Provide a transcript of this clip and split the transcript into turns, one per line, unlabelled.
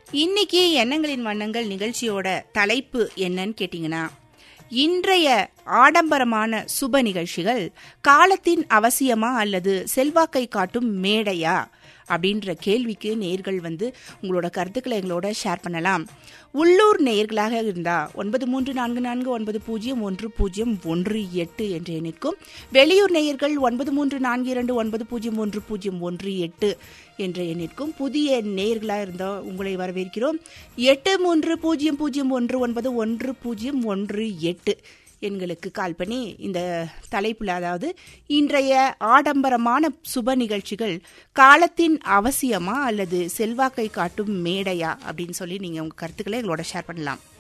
இன்னைக்கு எண்ணங்களின் வண்ணங்கள் நிகழ்ச்சியோட தலைப்பு என்னன்னு கேட்டிங்கன்னா இன்றைய ஆடம்பரமான சுப நிகழ்ச்சிகள் காலத்தின் அவசியமா அல்லது செல்வாக்கை காட்டும் மேடையா அப்படின்ற கேள்விக்கு நேர்கள் வந்து உங்களோட கருத்துக்களை எங்களோட ஷேர் பண்ணலாம் உள்ளூர் நேயர்களாக இருந்தா ஒன்பது மூன்று நான்கு நான்கு ஒன்பது பூஜ்ஜியம் ஒன்று பூஜ்ஜியம் ஒன்று எட்டு என்ற எண்ணிற்கும் வெளியூர் நேயர்கள் ஒன்பது மூன்று நான்கு இரண்டு ஒன்பது பூஜ்ஜியம் ஒன்று பூஜ்ஜியம் ஒன்று எட்டு என்ற எண்ணிற்கும் புதிய நேயர்களாக இருந்தால் உங்களை வரவேற்கிறோம் எட்டு மூன்று பூஜ்ஜியம் பூஜ்ஜியம் ஒன்று ஒன்பது ஒன்று பூஜ்ஜியம் ஒன்று எட்டு எண்களுக்கு கால் பண்ணி இந்த தலைப்புல அதாவது இன்றைய ஆடம்பரமான சுப நிகழ்ச்சிகள் காலத்தின் அவசியமா அல்லது செல்வாக்கை காட்டும் மேடையா அப்படின்னு சொல்லி நீங்க உங்க கருத்துக்களை எங்களோட ஷேர் பண்ணலாம்